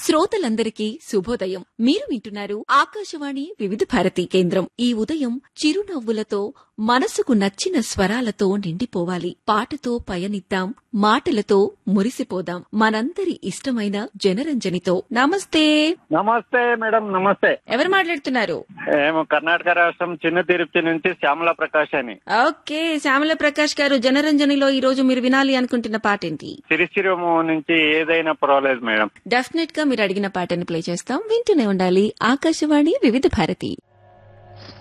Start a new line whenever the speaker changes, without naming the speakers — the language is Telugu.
శ్రోతలందరికీ శుభోదయం మీరు వింటున్నారు ఆకాశవాణి వివిధ భారతి కేంద్రం ఈ ఉదయం చిరునవ్వులతో మనసుకు నచ్చిన స్వరాలతో నిండిపోవాలి పాటతో పయనిద్దాం మాటలతో మురిసిపోదాం మనందరి ఇష్టమైన జనరంజనితో నమస్తే
నమస్తే మేడం నమస్తే
ఎవరు మాట్లాడుతున్నారు
మేము కర్ణాటక రాష్ట్రం చిన్న తిరుపతి నుంచి శ్యామల ప్రకాష్ అని
ఓకే శ్యామల ప్రకాష్ గారు జనరంజనిలో ఈ రోజు మీరు వినాలి అనుకుంటున్న పాట ఏంటి
సిరిసిరము నుంచి ఏదైనా పర్వాలేదు మేడం
డెఫినెట్ గా మీరు అడిగిన పాటని ప్లే చేస్తాం వింటూనే ఉండాలి ఆకాశవాణి వివిధ భారతి